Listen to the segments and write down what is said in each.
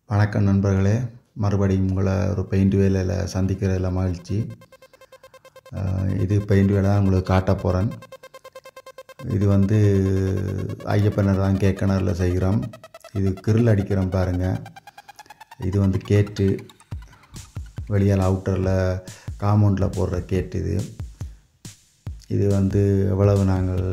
வணக்கம் நண்பர்களே மறுபடியும் உங்களை ஒரு பெயிண்ட் வேலையில் சந்திக்கிறதுல மகிழ்ச்சி அஹ் இது பெயிண்ட் வேலை தான் உங்களுக்கு காட்ட போகிறேன் இது வந்து ஐயப்பனர் தான் கேக்கனரில் செய்கிறோம் இது கிரில் அடிக்கிறோம் பாருங்கள் இது வந்து கேட்டு வெளியால் அவுட்டரில் காம்பவுண்டில் போடுற கேட்டு இது இது வந்து எவ்வளவு நாங்கள்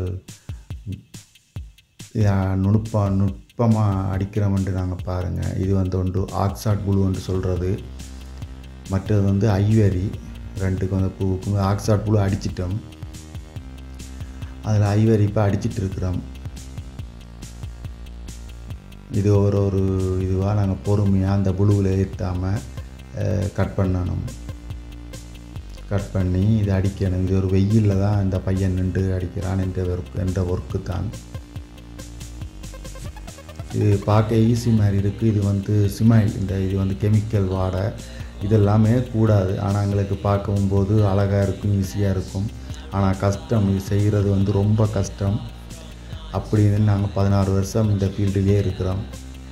யா, நுணுப்பா நுட்பமாக அடிக்கிறோம்ன்ட்டு நாங்கள் பாருங்கள் இது வந்து ஒன்று ஆக்சாட் புழுன்னு சொல்கிறது மற்றது வந்து ஐவரி ரெண்டுக்கு வந்து பூவுக்கும் ஆக்சாட் புழு அடிச்சிட்டோம் அதில் ஐவரி இப்போ அடிச்சிட்டு இருக்கிறோம் இது ஒரு ஒரு இதுவாக நாங்கள் பொறுமையாக அந்த புழுவில் ஏற்றாமல் கட் பண்ணணும் கட் பண்ணி இது அடிக்கணும் இது ஒரு வெயிலில் தான் இந்த பையன் நின்று அடிக்கிறான் என்ற ஒர்க் என்ற ஒர்க்கு தான் இது பார்க்க ஈஸி மாதிரி இருக்குது இது வந்து சிமைல் இந்த இது வந்து கெமிக்கல் வாடை இதெல்லாமே கூடாது ஆனால் எங்களுக்கு பார்க்கும் போது அழகாக இருக்கும் ஈஸியாக இருக்கும் ஆனால் கஷ்டம் இது செய்கிறது வந்து ரொம்ப கஷ்டம் அப்படின்னு நாங்கள் பதினாறு வருஷம் இந்த ஃபீல்டுலேயே இருக்கிறோம்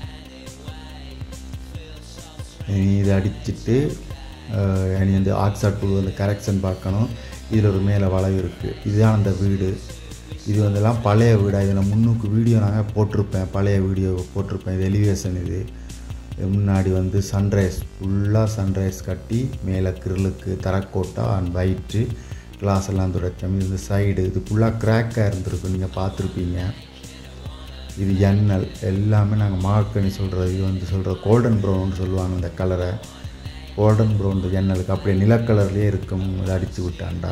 இனி இதை அடிச்சுட்டு அஹ், இனி வந்து ஆக்சாட் புழு வந்து கரெக்ஷன் பார்க்கணும் இதில் ஒரு மேலே வளைவு இருக்குது இதுதான் அந்த வீடு இது வந்தெல்லாம் பழைய வீடாக இதில் முன்னுக்கு வீடியோ நாங்கள் போட்டிருப்பேன் பழைய வீடியோ போட்டிருப்பேன் இது எலிவேஷன் இது முன்னாடி வந்து சன்ரைஸ் ஃபுல்லாக சன்ரைஸ் கட்டி மேலே கிரிலுக்கு தரக்கோட்டா அண்ட் வயிற்று கிளாஸ் எல்லாம் துடைச்சோம் இது இந்த சைடு இது ஃபுல்லாக கிராக்காக இருந்திருக்கும் நீங்கள் பார்த்துருப்பீங்க இது எண்ணல் எல்லாமே நாங்கள் மார்க்கனி சொல்கிறது இது வந்து சொல்கிற கோல்டன் ப்ரௌன் சொல்லுவாங்க இந்த கலரை கோல்டன் ப்ரௌன் இந்த எண்ணலுக்கு அப்படியே நிலக்கலர்லேயே இருக்கும் இதை அடித்து விட்டான்டா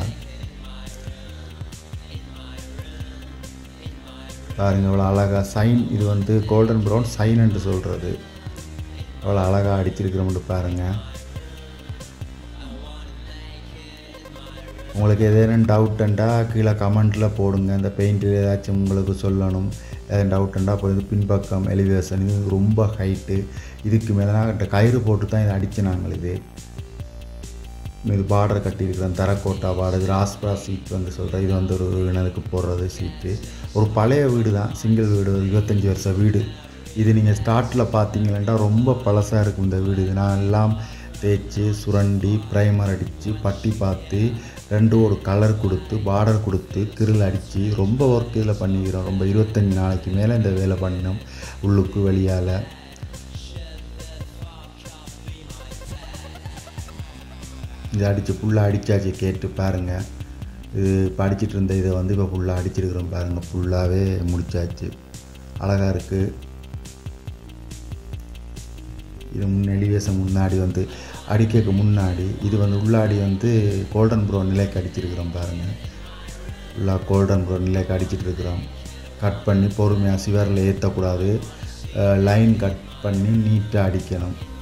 பாருங்க இவ்வளோ அழகாக சைன் இது வந்து கோல்டன் ப்ரௌன் சைன் என்று சொல்கிறது அவ்வளோ அழகாக அடிச்சிருக்கிறோம்னு பாருங்கள் உங்களுக்கு ஏதேனும் டவுட்டுண்டா கீழே கமெண்ட்டில் போடுங்க இந்த பெயிண்டில் ஏதாச்சும் உங்களுக்கு சொல்லணும் ஏதாவது டவுட்டுண்டா அப்போ இது பின்பக்கம் எலிவேஷன் இது ரொம்ப ஹைட்டு இதுக்கு மேலே நான் கயிறு போட்டு தான் இதை அடிச்சினாங்க இது இது பார்டர் கட்டியிருக்கிறேன் தரக்கோட்டா பார்டர் இது ராஸ்பரா சீட் வந்து சொல்கிறேன் இது வந்து ஒரு இனதுக்கு போடுறது சீட்டு ஒரு பழைய வீடு தான் சிங்கிள் வீடு ஒரு இருபத்தஞ்சி வருஷம் வீடு இது நீங்கள் ஸ்டார்ட்டில் பார்த்தீங்கன்னா ரொம்ப பழசாக இருக்கும் இந்த வீடு இது நான் எல்லாம் தேய்ச்சி சுரண்டி ப்ரைமர் அடித்து பட்டி பார்த்து ரெண்டும் ஒரு கலர் கொடுத்து பார்டர் கொடுத்து கிரில் அடித்து ரொம்ப ஒர்க் இதில் பண்ணிக்கிறோம் ரொம்ப இருபத்தஞ்சி நாளைக்கு மேலே இந்த வேலை பண்ணினோம் உள்ளுக்கு வெளியால் இது அடித்து ஃபுல்லாக அடித்தாச்சு கேட்டு பாருங்கள் இது இப்போ அடிச்சிட்டு இருந்த இதை வந்து இப்போ ஃபுல்லாக அடிச்சிருக்கிறோம் பாருங்கள் ஃபுல்லாகவே முடிச்சாச்சு அழகாக இருக்குது இது முன் எலிவேஷன் முன்னாடி வந்து அடிக்கிறதுக்கு முன்னாடி இது வந்து உள்ளாடி வந்து கோல்டன் ப்ரௌன் நிலைக்கு அடிச்சிருக்கிறோம் பாருங்கள் ஃபுல்லாக கோல்டன் ப்ரௌன் நிலைக்கு அடிச்சிட்டு இருக்கிறோம் கட் பண்ணி பொறுமையாக சிவரில் ஏற்றக்கூடாது லைன் கட் பண்ணி நீட்டாக அடிக்கணும்